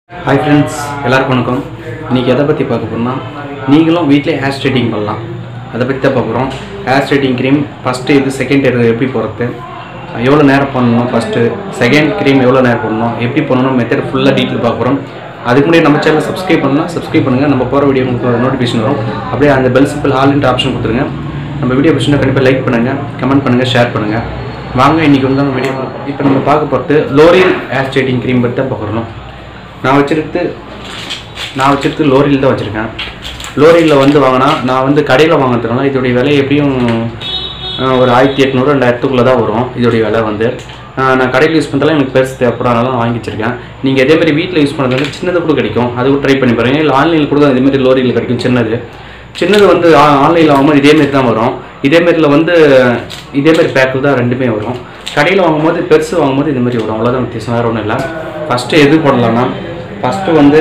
Hi friends எல்லாருக்கும் வணக்கம் இன்றைக்கி எதை பற்றி பார்க்க போகிறோம்னா நீங்களும் வீட்டிலே ஹேர் ஸ்ட்ரைட்டிங் பண்ணலாம் அதை பற்றி தான் பார்க்க போகிறோம் ஹேர் ஸ்ட்ரைட்டிங் க்ரீம் ஃபஸ்ட்டு இது செகண்ட் இது எப்படி போகிறது எவ்வளோ நேரம் பண்ணணும் ஃபஸ்ட்டு செகண்ட் க்ரீம் எவ்வளோ நேரம் பண்ணணும் எப்படி பண்ணணும் மெத்தட் ஃபுல்லாக டீட்டெயில் பார்க்க போகிறோம் அதுக்கு முன்னாடி நம்ம சேனல் சப்ஸ்கிரைப் பண்ணலாம் சப்ஸ்கிரைப் பண்ணுங்கள் நம்ம போகிற வீடியோ உங்களுக்கு நோட்டிஃபிகேஷன் வரும் அப்படியே அந்த பெல் சிம்பிள் ஆல்ன்ற ஆப்ஷன் கொடுத்துருங்க நம்ம வீடியோ பிடிச்சிருந்தா கண்டிப்பாக லைக் பண்ணுங்கள் கமெண்ட் பண்ணுங்கள் ஷேர் பண்ணுங்கள் வாங்க இன்றைக்கி வந்து நம்ம வீடியோ இப்போ நம்ம பார்க்க போகிறது லோரியல் ஹேர் ஸ்ட்ரைட்டிங் க்ரீம் பற்றி தான் பார்க்குறோம் நான் வச்சிருக்கு நான் வச்சிருக்கு லோரியில் தான் வச்சுருக்கேன் லோரியில் வந்து வாங்கினா நான் வந்து கடையில் வாங்குறதுனால இதோடைய விலை எப்படியும் அஹ், ஒரு ஆயிரத்தி எட்நூறு ரெண்டாயிரத்துக்குள்ளே தான் வரும் இதோடைய விலை வந்து அஹ், நான் கடையில் யூஸ் பண்ணுறதுல எனக்கு பெருசு தேவைப்படாதனால நான் வாங்கி வச்சிருக்கேன் நீங்கள் இதே மாதிரி வீட்டில் யூஸ் பண்ணுறது வந்து சின்னது கூட கிடைக்கும் அது கூட ட்ரை பண்ணி பாருங்க இல்லை ஆன்லைனில் கூட இதே மாதிரி லோரியில் கிடைக்கும் சின்னது சின்னது வந்து ஆன்லைனில் வாங்கும்போது இதேமாரி தான் வரும் இதேமாரியில் வந்து இதேமாரி பேக்கில் தான் ரெண்டுமே வரும் கடையில் வாங்கும்போது பெருசு வாங்கும்போது இது மாதிரி வரும் அவ்வளோதான் வித்தியாசம் வேறு ஒன்றும் இல்லை ஃபஸ்ட்டு எது போடலாம்னா ஃபஸ்ட்டு வந்து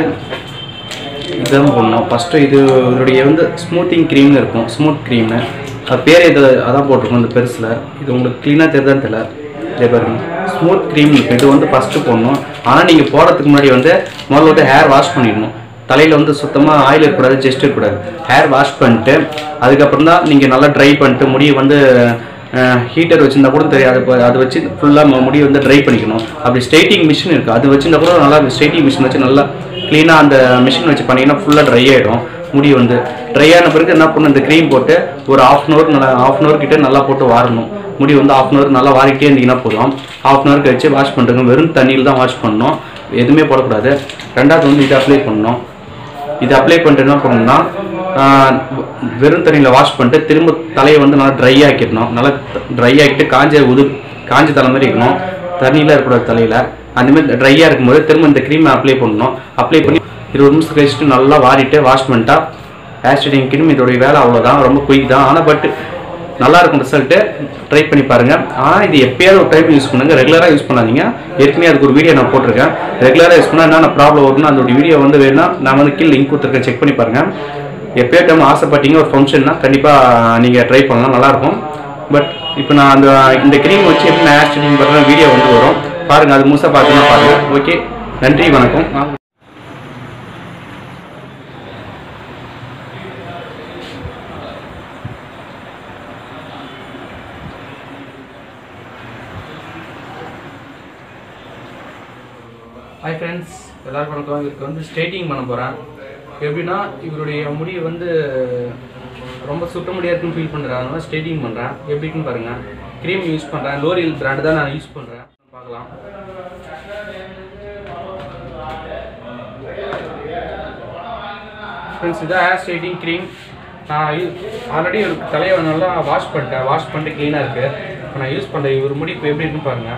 இதுதான் போடணும் ஃபஸ்ட்டு இது இதனுடைய வந்து ஸ்மூத்திங் க்ரீம்னு இருக்கும் ஸ்மூத் க்ரீம்னு அது பேர் இது அதான் போட்டிருக்கும் இந்த பெருசில் இது உங்களுக்கு க்ளீனாக தெரியுதான்னு தெரியல இதே பாருங்க ஸ்மூத் க்ரீம் இருக்கு இது வந்து ஃபஸ்ட்டு போடணும் ஆனால் நீங்கள் போடுறதுக்கு முன்னாடி வந்து முதல்ல வந்து ஹேர் வாஷ் பண்ணிடணும் தலையில் வந்து சுத்தமாக ஆயில் இருக்கக்கூடாது ஜெஸ்ட் இருக்கக்கூடாது ஹேர் வாஷ் பண்ணிட்டு அதுக்கப்புறம் தான் நீங்கள் நல்லா ட்ரை பண்ணிட்டு முடியை வந்து ஹீட்டர் வச்சிருந்தா கூட தெரியாது இப்போ அதை வச்சு ஃபுல்லாக முடி வந்து ட்ரை பண்ணிக்கணும் அப்படி ஸ்ட்ரைட்டிங் மிஷின் இருக்குது அது வச்சிருந்தா கூட நல்லா ஸ்ட்ரைட்டிங் மிஷின் வச்சு நல்லா க்ளீனாக அந்த மிஷின் வச்சு பண்ணிங்கன்னா ஃபுல்லாக ட்ரை ஆகிடும் முடி வந்து ட்ரை ஆன பிறகு என்ன பண்ணணும் இந்த க்ரீம் போட்டு ஒரு ஆஃப் அன் ஹவர் நல்லா ஆஃப் அன் ஹவர் கிட்ட நல்லா போட்டு வாரணும் முடி வந்து ஆஃப் அன் ஹவர் நல்லா வாரிட்டே இருந்தீங்கன்னா போதும் ஆஃப் அன் ஹவர் கழிச்சு வாஷ் பண்ணுறங்க வெறும் தண்ணியில் தான் வாஷ் பண்ணணும் எதுவுமே போடக்கூடாது ரெண்டாவது வந்து இதை அப்ளை பண்ணணும் இது அப்ளை பண்ணிட்டு என்ன பண்ணணும்னா ஆஹ் வெறும் தண்ணியில் வாஷ் பண்ணிட்டு திரும்ப தலையை வந்து நல்லா ட்ரை ஆக்கிடணும் நல்லா ட்ரை ஆக்கிட்டு காஞ்ச உது காஞ்ச தலை மாதிரி இருக்கணும் தண்ணியில் இருக்கக்கூடாது தலையில் அந்தமாதிரி ட்ரையாக இருக்கும்போது திரும்ப இந்த க்ரீமை அப்ளை பண்ணணும் அப்ளை பண்ணி இருபது நிமிஷம் கழிச்சுட்டு நல்லா வாரிட்டு வாஷ் பண்ணிட்டா ஹேர் ஸ்ட்ரைட்டிங் க்ரீம் இதோடைய வேலை அவ்வளோதான் ரொம்ப குயிக் தான் ஆனால் பட் நல்லா இருக்கும் ரிசல்ட்டு ட்ரை பண்ணி பாருங்கள் ஆனால் இது எப்பயாவது ஒரு டைம் யூஸ் பண்ணுங்கள் ரெகுலராக யூஸ் பண்ணாதீங்க ஏற்கனவே அதுக்கு ஒரு வீடியோ நான் போட்டிருக்கேன் ரெகுலராக யூஸ் பண்ணால் என்னென்ன ப்ராப்ளம் வரும்னு அதோட வீடியோ வந்து வேணும்னா நான் வந்து கீழே லிங்க் கொடுத்துருக்கேன் செக் பண்ணி பாருங்கள் எப்பயோ டைம் ஆசைப்பட்டீங்க ஒரு ஃபங்க்ஷன்னா கண்டிப்பாக நீங்கள் ட்ரை பண்ணலாம் நல்லாயிருக்கும் பட் இப்போ நான் அந்த இந்த க்ரீம் வச்சு எப்படி நான் ஹேர் ஸ்டைலிங் பண்ணுற வீடியோ வந்து வரும் பாருங்கள் அது முழுசாக பார்த்தீங்கன்னா பாருங்கள் ஓகே நன்றி வணக்கம் வாங்க. ஹாய் ஃப்ரெண்ட்ஸ் எல்லாருக்கும் வணக்கம் இவருக்கு வந்து ஸ்ட்ரைட்டிங் பண்ண போகிறேன் எப்படின்னா இவருடைய முடி வந்து ரொம்ப சுத்த முடியா இருக்குன்னு ஃபீல் பண்ணுறேன் அதனால ஸ்ட்ரைட்டிங் பண்ணுறேன் எப்படின்னு பாருங்கள் க்ரீம் யூஸ் பண்ணுறேன் லோரியல் பிராண்ட் தான் நான் யூஸ் பண்ணுறேன் பார்க்கலாம் ஃப்ரெண்ட்ஸ் இதான் ஹேர் ஸ்ட்ரைட்டிங் க்ரீம் நான் ஆல்ரெடி ஒரு தலையை நல்லா வாஷ் பண்ணிட்டேன் வாஷ் பண்ணிட்டு க்ளீனாக இருக்குது இப்போ நான் யூஸ் பண்ணுறேன் இவர் முடி இப்போ எப்படி இருக்குன்னு பாருங்கள்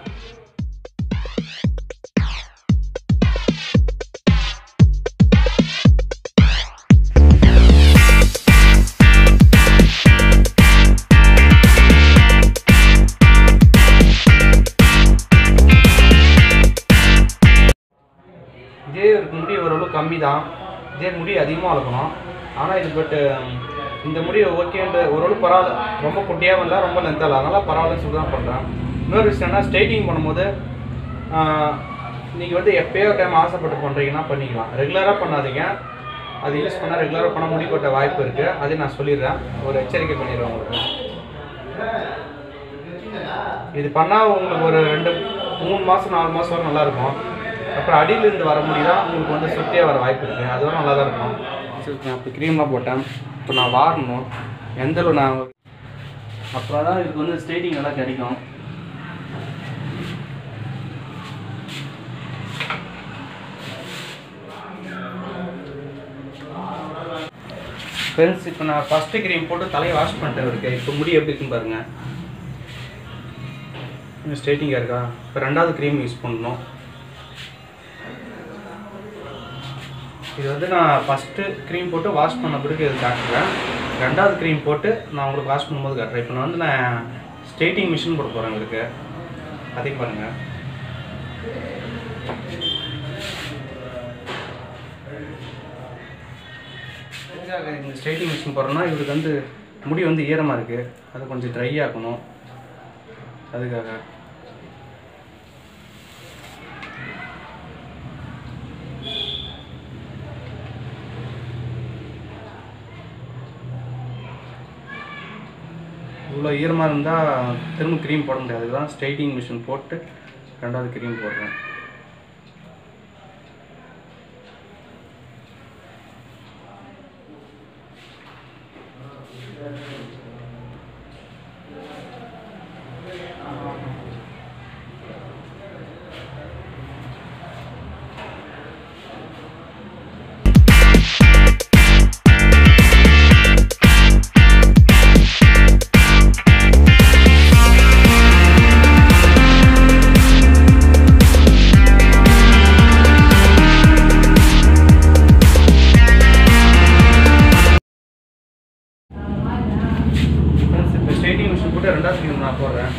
இதே இருக்கு முடி ஓரளவு கம்மி தான் இதே முடி அதிகமாக வளர்க்கணும் ஆனால் இது பட்டு இந்த முடி ஓகேன்ற ஓரளவு பரவாயில்ல ரொம்ப குட்டியாகவும் இல்லை ரொம்ப லென்த்தாக இல்லை அதனால் பரவாயில்லன்னு சொல்லி தான் பண்ணுறேன் இன்னொரு விஷயம் என்ன ஸ்ட்ரைட்டிங் பண்ணும்போது நீங்கள் வந்து எப்பயோ டைம் ஆசைப்பட்டு பண்ணுறீங்கன்னா பண்ணிக்கலாம் ரெகுலராக பண்ணாதீங்க அது யூஸ் பண்ணால் ரெகுலராக பண்ண முடி கொட்ட வாய்ப்பு இருக்குது அதை நான் சொல்லிடுறேன் ஒரு எச்சரிக்கை பண்ணிடுறேன் உங்களுக்கு இது பண்ணால் உங்களுக்கு ஒரு ரெண்டு மூணு மாதம் நாலு மாதம் வரை நல்லா இருக்கும் அப்புறம் அடியிலேருந்து வர முடி தான் உங்களுக்கு வந்து சுத்தியாக வர வாய்ப்பு இருக்குது அதுவும் நல்லா தான் இருக்கும் நான் இப்போ க்ரீம்லாம் போட்டேன் இப்போ நான் வாரணும் எந்த அளவு நான் அப்புறம் தான் இதுக்கு வந்து ஸ்ட்ரைட்டிங் நல்லா கிடைக்கும் ஃப்ரெண்ட்ஸ் இப்போ நான் ஃபஸ்ட்டு க்ரீம் போட்டு தலையை வாஷ் பண்ணிட்டேன் இருக்கு இப்போ முடி எப்படி இருக்குன்னு பாருங்கள் ஸ்ட்ரைட்டிங்காக இருக்கா இப்போ ரெண்டாவது க்ரீம் யூஸ் பண்ணணும் இது வந்து நான் ஃபஸ்ட்டு க்ரீம் போட்டு வாஷ் பண்ண பிறகு இது காட்டுறேன் ரெண்டாவது க்ரீம் போட்டு நான் உங்களுக்கு வாஷ் பண்ணும்போது காட்டுறேன் இப்போ நான் வந்து நான் ஸ்ட்ரைட்டிங் மிஷின் போட போகிறேன் உங்களுக்கு அதையும் பாருங்கள் எதுக்காக இந்த ஸ்ட்ரைட்டிங் மிஷின் போடுறோன்னா இவருக்கு வந்து முடி வந்து ஈரமாக இருக்குது அது கொஞ்சம் ட்ரை ஆக்கணும் அதுக்காக இவ்வளோ ஈரமாக இருந்தால் திரும்ப க்ரீம் போட முடியாது அதுதான் ஸ்ட்ரைட்டிங் மிஷின் போட்டு ரெண்டாவது க்ரீம் போடுறேன் ஃப்ரெண்ட்ஸ் இப்போ ஸ்ட்ரைட்டிங் மிஷின் போட்டு ரெண்டாவது க்ரீம் நான் போடுறேன்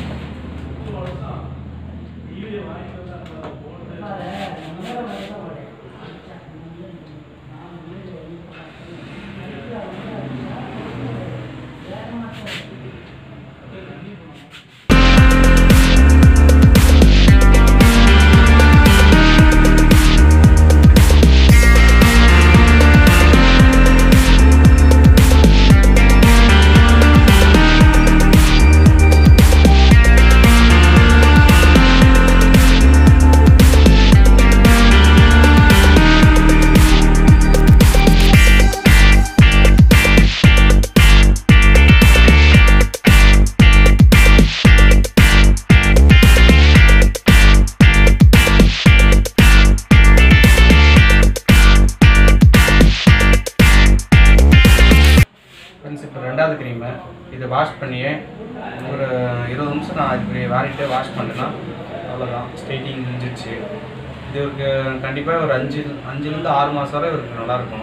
ஃப்ரெண்ட்ஸ் இப்போ ரெண்டாவது க்ரீமு இதை வாஷ் பண்ணியே ஒரு இருபது நிமிஷம் நான் இப்படி வாரிட்டே வாஷ் பண்ணேன்னா அவ்வளோதான் ஸ்ட்ரைட்டிங் முடிஞ்சிடுச்சு இது இவருக்கு கண்டிப்பாக ஒரு அஞ்சு அஞ்சுலேருந்து ஆறு மாதம் வரை இவருக்கு நல்லாயிருக்கும்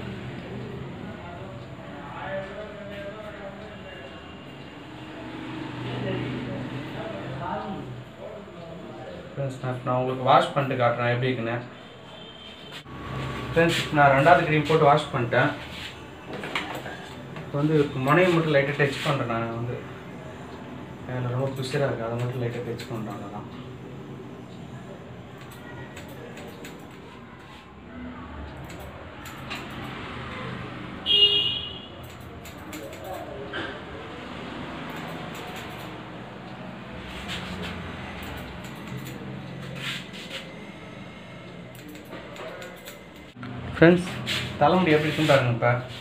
ஃப்ரெண்ட்ஸ் நான் நான் உங்களுக்கு வாஷ் பண்ணிட்டு காட்டுறேன் எப்படி இருக்குன்னு ஃப்ரெண்ட்ஸ் நான் ரெண்டாவது க்ரீம் போட்டு வாஷ் பண்ணிட்டேன் இப்போ வந்து முனையை மட்டும் லைட்டாக டச் பண்ணுறேன் நான் வந்து அதில் ரொம்ப புஷராக இருக்குது அதை மட்டும் லைட்டாக டச் பண்ணுறேன் அவ்வளோதான் ஃப்ரெண்ட்ஸ் தலைமுடி எப்படி இருக்குன்னு பாருங்க இப்போ